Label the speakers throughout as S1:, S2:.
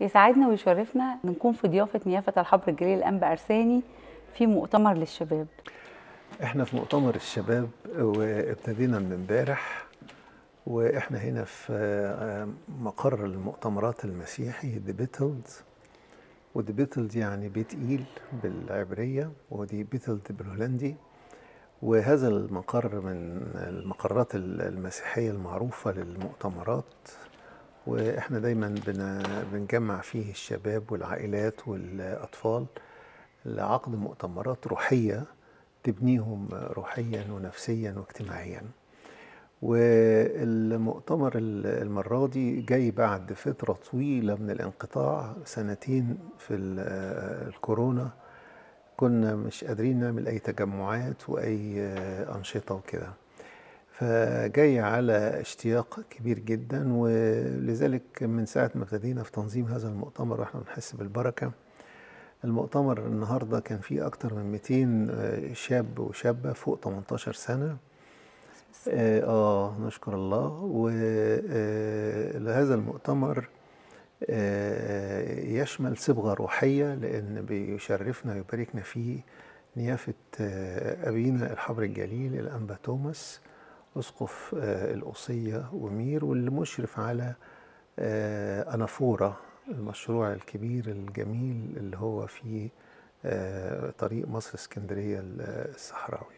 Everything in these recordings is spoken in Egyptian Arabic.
S1: يسعدنا ويشرفنا نكون في ضيافة نيافة الحبر الجليل الأنبا أرساني في مؤتمر للشباب
S2: احنا في مؤتمر الشباب وابتدينا من امبارح واحنا هنا في مقر المؤتمرات المسيحي ديبيتلد وديبيتلد يعني بيت ايل بالعبريه ودي بيتلد بالهولندي وهذا المقر من المقرات المسيحيه المعروفه للمؤتمرات واحنا دايما بنجمع فيه الشباب والعائلات والاطفال لعقد مؤتمرات روحيه تبنيهم روحيا ونفسيا واجتماعيا والمؤتمر المرة دي جاي بعد فترة طويلة من الانقطاع سنتين في الكورونا كنا مش قادرين نعمل أي تجمعات وأي أنشطة وكده فجاي على اشتياق كبير جدا ولذلك من ساعة ما ابتدينا في تنظيم هذا المؤتمر واحنا بنحس بالبركة المؤتمر النهارده كان فيه أكتر من 200 شاب وشابة فوق 18 سنة آه, آه نشكر الله ولهذا المؤتمر آه يشمل صبغة روحية لأن بيشرفنا ويباركنا فيه نيافة آه أبينا الحبر الجليل الأنبا توماس أسقف آه القصية ومير واللي مشرف على آه أنافورة المشروع الكبير الجميل اللي هو في آه طريق مصر اسكندرية الصحراوي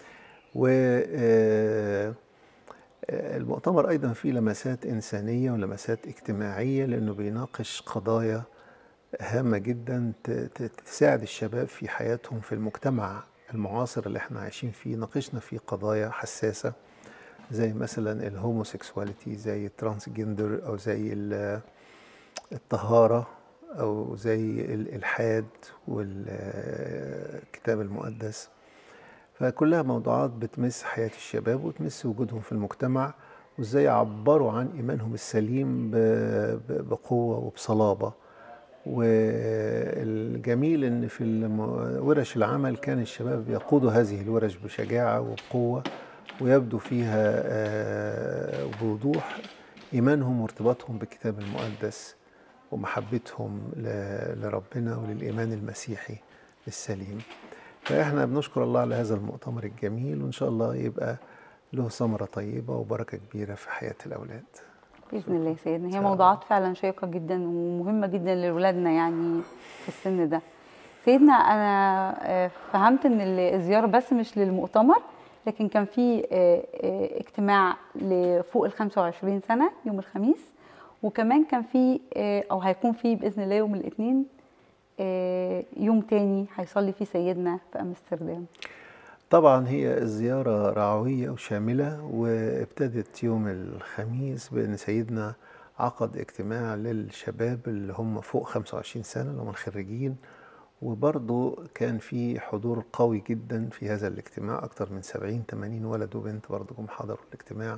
S2: والمؤتمر أيضا فيه لمسات إنسانية ولمسات اجتماعية لأنه بيناقش قضايا هامة جدا تساعد الشباب في حياتهم في المجتمع المعاصر اللي احنا عايشين فيه ناقشنا فيه قضايا حساسة زي مثلا الهوموسيكسواليتي زي الترانسجندر أو زي الطهارة أو زي الإلحاد والكتاب المقدس فكلها موضوعات بتمس حياة الشباب وتمس وجودهم في المجتمع وازاي يعبروا عن إيمانهم السليم بقوة وبصلابة والجميل ان في ورش العمل كان الشباب يقودوا هذه الورش بشجاعة وبقوة ويبدو فيها بوضوح إيمانهم وارتباطهم بالكتاب المقدس ومحبتهم لربنا وللإيمان المسيحي السليم فإحنا بنشكر الله على هذا المؤتمر الجميل وإن شاء الله يبقى له ثمرة طيبة وبركة كبيرة في حياة الأولاد
S1: بإذن الله يا سيدنا هي موضوعات فعلا شيقة جدا ومهمة جدا لأولادنا يعني في السن ده سيدنا أنا فهمت إن الزيارة بس مش للمؤتمر لكن كان في اجتماع لفوق ال 25 سنة يوم الخميس وكمان كان في او هيكون في باذن الله يوم الاثنين يوم تاني هيصلي فيه سيدنا في امستردام
S2: طبعا هي الزيارة رعوية وشاملة وابتدت يوم الخميس بأن سيدنا عقد اجتماع للشباب اللي هم فوق 25 سنة اللي هم الخريجين وبرضه كان في حضور قوي جدا في هذا الاجتماع أكثر من 70 80 ولد وبنت برضه جم حضروا الاجتماع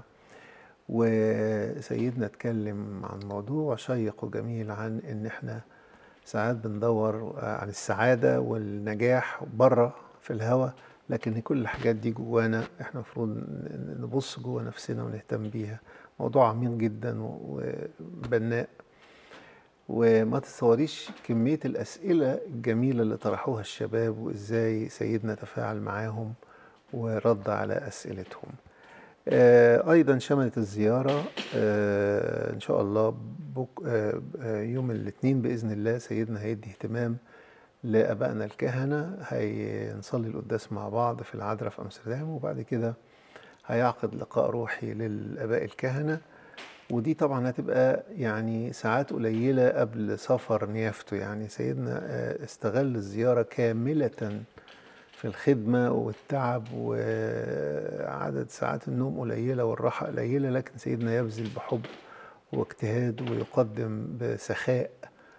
S2: وسيدنا اتكلم عن موضوع شيق وجميل عن ان احنا ساعات بندور عن السعادة والنجاح بره في الهوا لكن كل الحاجات دي جوانا احنا المفروض نبص جوا نفسنا ونهتم بيها موضوع عميق جدا وبناء وما تتصوريش كمية الأسئلة الجميلة اللي طرحوها الشباب وإزاي سيدنا تفاعل معاهم ورد على أسئلتهم ايضا شملت الزياره ان شاء الله بك يوم الاثنين باذن الله سيدنا هيدي اهتمام لابائنا الكهنه هنصلي القداس مع بعض في العذراء في امستردام وبعد كده هيعقد لقاء روحي للاباء الكهنه ودي طبعا هتبقى يعني ساعات قليله قبل سفر نيافته يعني سيدنا استغل الزياره كامله في الخدمة والتعب وعدد ساعات النوم قليلة والراحة قليلة لكن سيدنا يبذل بحب واجتهاد ويقدم بسخاء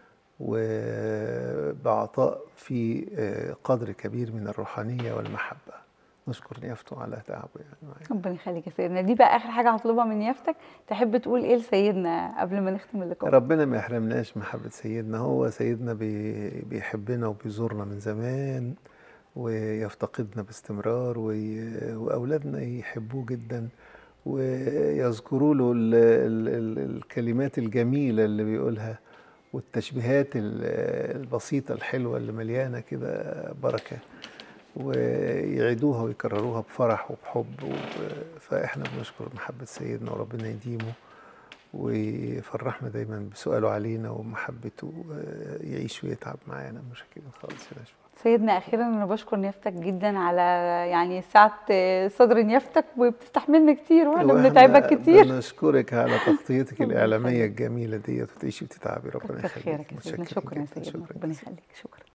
S2: وبعطاء في قدر كبير من الروحانية والمحبة نشكر نيافته على تعبه يعني معايا
S1: ربنا يخليك يا سيدنا دي بقى اخر حاجه هطلبها من نيافتك تحب تقول ايه لسيدنا قبل ما نختم اللقاء
S2: ربنا ما يحرمناش محبه سيدنا هو سيدنا بي بيحبنا وبيزورنا من زمان ويفتقدنا باستمرار واولادنا يحبوه جدا ويذكروا له ال ال ال الكلمات الجميله اللي بيقولها والتشبيهات ال- البسيطة الحلوة اللي مليانة كده بركة ويعيدوها ويكرروها بفرح وبحب وب- فإحنا بنشكر محبة سيدنا وربنا يديمه ويفرحنا دايما بسؤاله علينا ومحبته آه، يعيش ويتعب معانا مشاكل خالص يا نشوى.
S1: سيدنا اخيرا انا بشكر نيافتك جدا على يعني سعه صدر نيافتك وبتستحملنا كتير واحنا
S2: وإحنا
S1: بنتعبك كتير
S2: بنشكرك على تغطيتك الإعلامية الجميلة ديت وتعيشي وتتعبي ربنا
S1: كتر
S2: يخليك
S1: خيرك يا سيدنا
S2: متشكر
S1: شكرا يا
S2: جداً،
S1: سيدنا
S2: شكرا
S1: ربنا
S2: جزيلاً.
S1: يخليك شكرا